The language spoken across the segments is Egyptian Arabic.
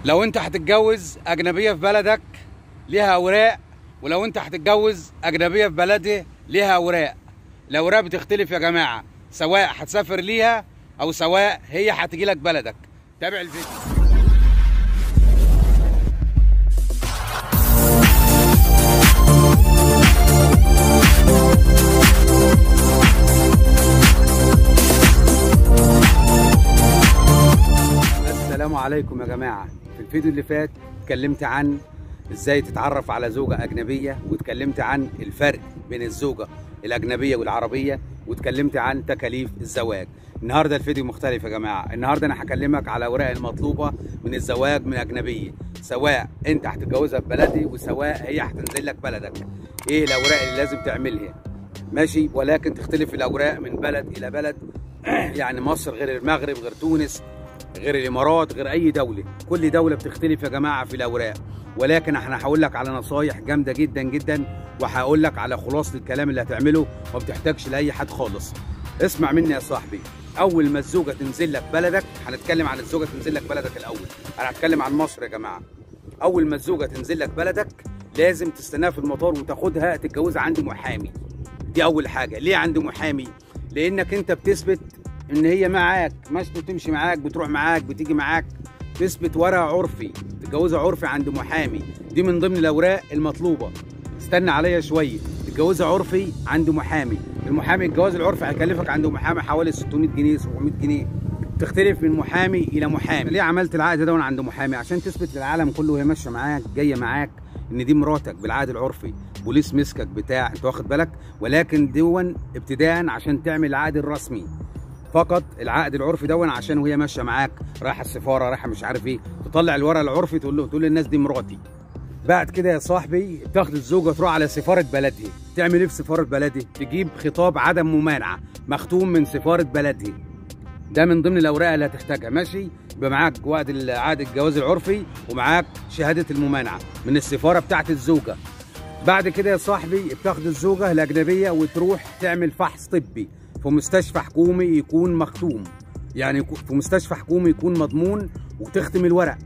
لو انت هتتجوز اجنبيه في بلدك ليها اوراق ولو انت هتتجوز اجنبيه في بلدها ليها اوراق الاوراق بتختلف يا جماعه سواء هتسافر ليها او سواء هي هتجي لك بلدك تابع الفيديو السلام عليكم يا جماعه في الفيديو اللي فات اتكلمت عن ازاي تتعرف على زوجه اجنبيه واتكلمت عن الفرق بين الزوجه الاجنبيه والعربيه واتكلمت عن تكاليف الزواج النهارده الفيديو مختلف يا جماعه النهارده انا هكلمك على الاوراق المطلوبه من الزواج من اجنبيه سواء انت هتتجوزها في بلدي وسواء هي هتنزل لك بلدك ايه الاوراق اللي لازم تعملها ماشي ولكن تختلف الاوراق من بلد الى بلد يعني مصر غير المغرب غير تونس غير الامارات غير اي دوله كل دوله بتختلف يا جماعه في الاوراق ولكن احنا هقول لك على نصايح جامده جدا جدا وهقول لك على خلاصه الكلام اللي هتعمله وما بتحتاجش لاي حد خالص اسمع مني يا صاحبي اول ما الزوجه تنزل لك بلدك هنتكلم عن الزوجه تنزل لك بلدك الاول انا هتكلم عن مصر يا جماعه اول ما الزوجه تنزل لك بلدك لازم تستناها في المطار وتاخدها تتجوزها عند محامي دي اول حاجه ليه عند محامي لانك انت بتثبت ان هي معاك مش بتمشي معاك بتروح معاك بتيجي معاك تثبت ورق عرفي تتجوزها عرفي عند محامي دي من ضمن الاوراق المطلوبه استنى عليا شويه تتجوزها عرفي عند محامي المحامي الجواز العرفي هيكلفك عند محامي حوالي 600 جنيه 700 جنيه تختلف من محامي الى محامي ليه عملت العقد ده عند محامي عشان تثبت للعالم كله وهي ماشيه معاك جايه معاك ان دي مراتك بالعقد العرفي بوليس مسكك بتاع انت واخد بالك ولكن دون ابتداء عشان تعمل العقد الرسمي فقط العقد العرفي دون عشان وهي ماشيه معاك رايحه السفاره رايحه مش عارف ايه تطلع الورق العرفي تقول له تقول للناس دي مراتي بعد كده يا صاحبي بتاخد الزوجه تروح على سفاره بلدها تعمل ايه في سفاره بلدها تجيب خطاب عدم ممانعه مختوم من سفاره بلدها ده من ضمن الاوراق اللي هتحتاجها ماشي يبقى معاك وعد عقد الجواز العرفي ومعاك شهاده الممانعه من السفاره بتاعت الزوجه بعد كده يا صاحبي بتاخد الزوجه الاجنبيه وتروح تعمل فحص طبي في مستشفى حكومي يكون مختوم يعني في مستشفى حكومي يكون مضمون وتختم الورق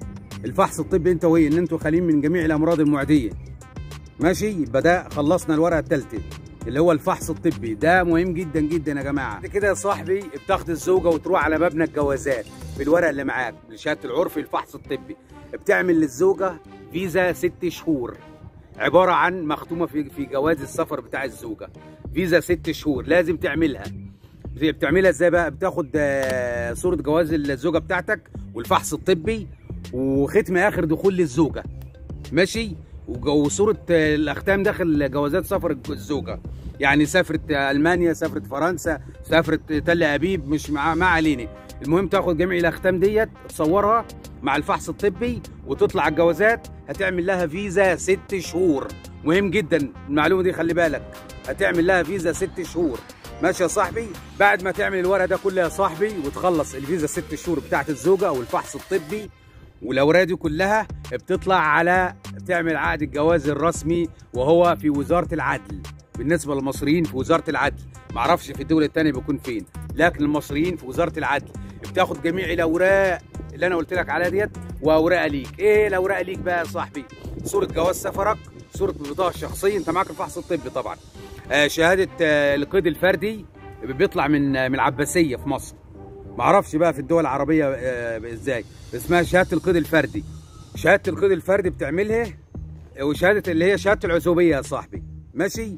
الفحص الطبي انت وهي ان انتوا خاليين من جميع الامراض المعديه ماشي يبقى ده خلصنا الورقه الثالثه اللي هو الفحص الطبي ده مهم جدا جدا يا جماعه بعد كده يا صاحبي بتاخد الزوجه وتروح على مبنى الجوازات بالورق اللي معاك بشهاده العرفي الفحص الطبي بتعمل للزوجه فيزا ست شهور عباره عن مختومه في في جواز السفر بتاع الزوجه فيزا ست شهور لازم تعملها بتعملها ازاي بقى بتاخد صوره جواز الزوجه بتاعتك والفحص الطبي وختم اخر دخول للزوجه ماشي وصوره الاختام داخل جوازات سفر الزوجه يعني سافرت المانيا سافرت فرنسا سافرت تل ابيب مش مع ما علينا المهم تاخد جميع الاختام ديت تصورها مع الفحص الطبي وتطلع الجوازات هتعمل لها فيزا ست شهور مهم جدا المعلومه دي خلي بالك هتعمل لها فيزا ست شهور ماشي يا صاحبي بعد ما تعمل الورق ده كله يا صاحبي وتخلص الفيزا ست شهور بتاعت الزوجه او الفحص الطبي والاوراق دي كلها بتطلع على تعمل عقد الجواز الرسمي وهو في وزاره العدل بالنسبه للمصريين في وزاره العدل معرفش في الدول الثانيه بيكون فين لكن المصريين في وزاره العدل بتاخد جميع الاوراق اللي انا قلت لك عليها ديت واوراق ليك ايه الاوراق ليك بقى يا صاحبي صوره جواز سفرك صوره البطاقه الشخصيه انت معاك الفحص الطبي طبعا آه شهاده آه القيد الفردي بيطلع من آه من العباسيه في مصر معرفش بقى في الدول العربيه آه ازاي اسمها شهاده القيد الفردي شهاده القيد الفردي بتعملها وشهاده اللي هي شهاده العزوبيه يا صاحبي ماشي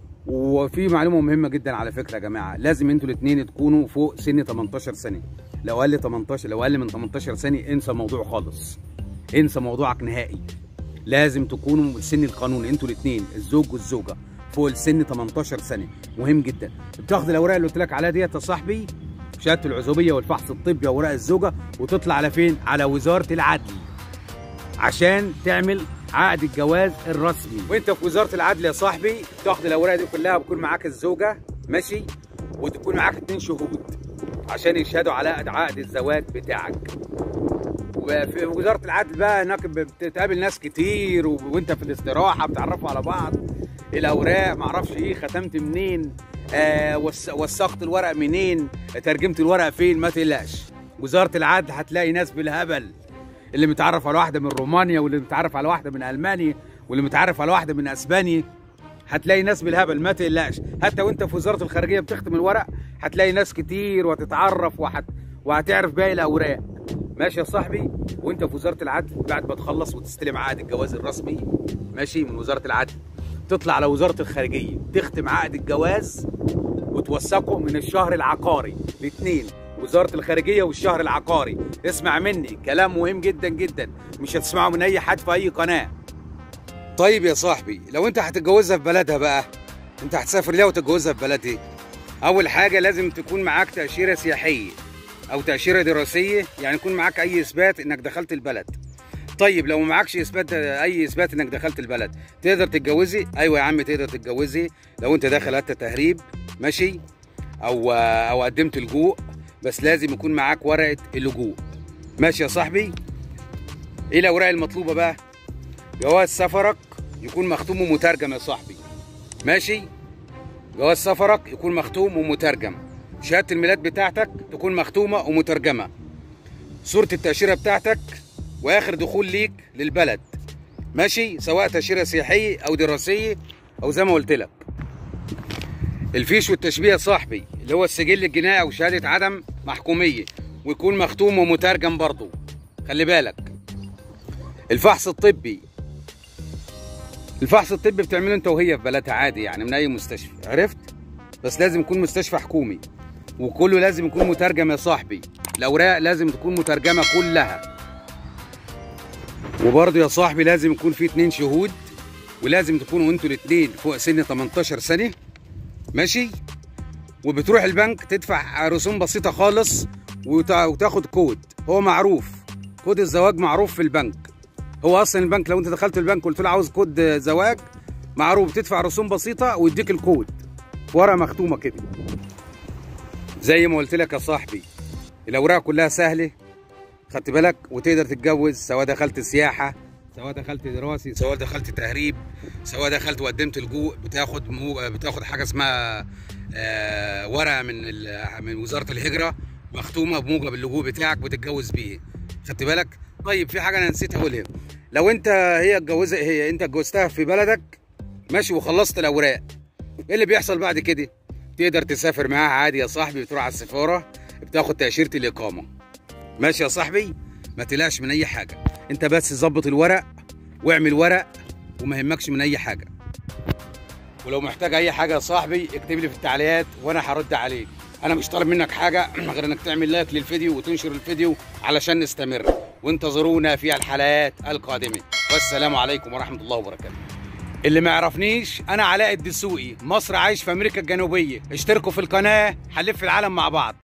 وفي معلومه مهمه جدا على فكره يا جماعه لازم انتوا الاثنين تكونوا فوق سن 18 سنه لو اقل 18 لو اقل من 18 سنه انسى الموضوع خالص انسى موضوعك نهائي لازم تكونوا السن القانوني انتوا الاثنين الزوج والزوجه فوق السن 18 سنه مهم جدا بتاخد الاوراق اللي قلت لك عليها ديت يا صاحبي شهاده العزوبيه والفحص الطبي واوراق الزوجه وتطلع على فين على وزاره العدل عشان تعمل عقد الجواز الرسمي وانت في وزاره العدل يا صاحبي تاخد الاوراق دي كلها بيكون معاك الزوجه ماشي وتكون معاك اتنين شهود عشان يشهدوا على عقد الزواج بتاعك وفي وزاره العدل بقى هناك بتقابل ناس كتير و... وانت في الاستراحه بتعرفوا على بعض الاوراق معرفش ايه ختمت منين آه وس... وثقت الورق منين ترجمت الورق فين ما تقلقش وزاره العدل هتلاقي ناس بالهبل اللي متعرف على واحده من رومانيا واللي متعرف على واحده من المانيا واللي متعرف على واحده من اسبانيا هتلاقي ناس بالهبل ما تقلقش حتى وانت في وزاره الخارجيه بتختم الورق هتلاقي ناس كتير وهتتعرف وهت... وهتعرف باقي الاوراق ماشي يا صاحبي وانت في وزاره العدل بعد ما تخلص وتستلم عقد الجواز الرسمي ماشي من وزاره العدل تطلع على وزاره الخارجيه تختم عقد الجواز وتوثقه من الشهر العقاري الاثنين وزاره الخارجيه والشهر العقاري اسمع مني كلام مهم جدا جدا مش هتسمعه من اي حد في اي قناه طيب يا صاحبي لو انت هتتجوزها في بلدها بقى انت هتسافر ليها وتتجوزها في بلد ايه اول حاجه لازم تكون معاك تاشيره سياحيه او تاشيره دراسيه يعني يكون معاك اي اثبات انك دخلت البلد طيب لو معكش اثبات اي اثبات انك دخلت البلد تقدر تتجوزي ايوه يا عم تقدر تتجوزي لو انت داخل حتى تهريب ماشي او او قدمت لجوء بس لازم يكون معاك ورقه اللجوء ماشي يا صاحبي ايه الاوراق المطلوبه بقى جواز سفرك يكون مختوم ومترجم يا صاحبي ماشي جواز سفرك يكون مختوم ومترجم شهاده الميلاد بتاعتك تكون مختومه ومترجمه صوره التاشيره بتاعتك واخر دخول ليك للبلد ماشي سواء تاشيره سياحيه او دراسيه او زي ما قلت لك الفيش والتشبيه يا صاحبي اللي هو السجل الجنائي او شهاده عدم محكوميه ويكون مختوم ومترجم برضه خلي بالك الفحص الطبي الفحص الطبي بتعمله انت وهي في بلدها عادي يعني من اي مستشفى عرفت بس لازم يكون مستشفى حكومي وكله لازم يكون مترجم يا صاحبي الاوراق لازم تكون مترجمه كلها وبرضه يا صاحبي لازم يكون في اتنين شهود ولازم تكونوا انتوا الاتنين فوق سن 18 سنه ماشي وبتروح البنك تدفع رسوم بسيطه خالص وتا- وتاخد كود هو معروف كود الزواج معروف في البنك هو اصلا البنك لو انت دخلت البنك قلت له عاوز كود زواج معروف تدفع رسوم بسيطه ويديك الكود في ورقه مختومه كده زي ما قلت لك يا صاحبي الاوراق كلها سهله خدت بالك وتقدر تتجوز سواء دخلت سياحه سواء دخلت دراسي سواء دخلت تهريب سواء دخلت وقدمت لجوء بتاخد مو... بتاخد حاجه اسمها آه ورقه من ال... من وزاره الهجره مختومه بموجب اللجوء بتاعك بتتجوز بيه خدت بالك طيب في حاجه انا نسيت اقولها لو انت هي اتجوزت هي انت اتجوزتها في بلدك ماشي وخلصت الاوراق ايه اللي بيحصل بعد كده تقدر تسافر معاها عادي يا صاحبي بتروح على السفاره بتاخد تاشيره الاقامه ماشي يا صاحبي ما تقلقش من اي حاجه انت بس ظبط الورق واعمل ورق وما يهمكش من اي حاجه ولو محتاج اي حاجه يا صاحبي اكتب لي في التعليقات وانا هرد عليك انا مش طالب منك حاجه غير انك تعمل لايك للفيديو وتنشر الفيديو علشان نستمر وانتظرونا في الحلقات القادمه والسلام عليكم ورحمه الله وبركاته اللي ما يعرفنيش انا علاء الدسوقي مصر عايش في امريكا الجنوبيه اشتركوا في القناه هنلف العالم مع بعض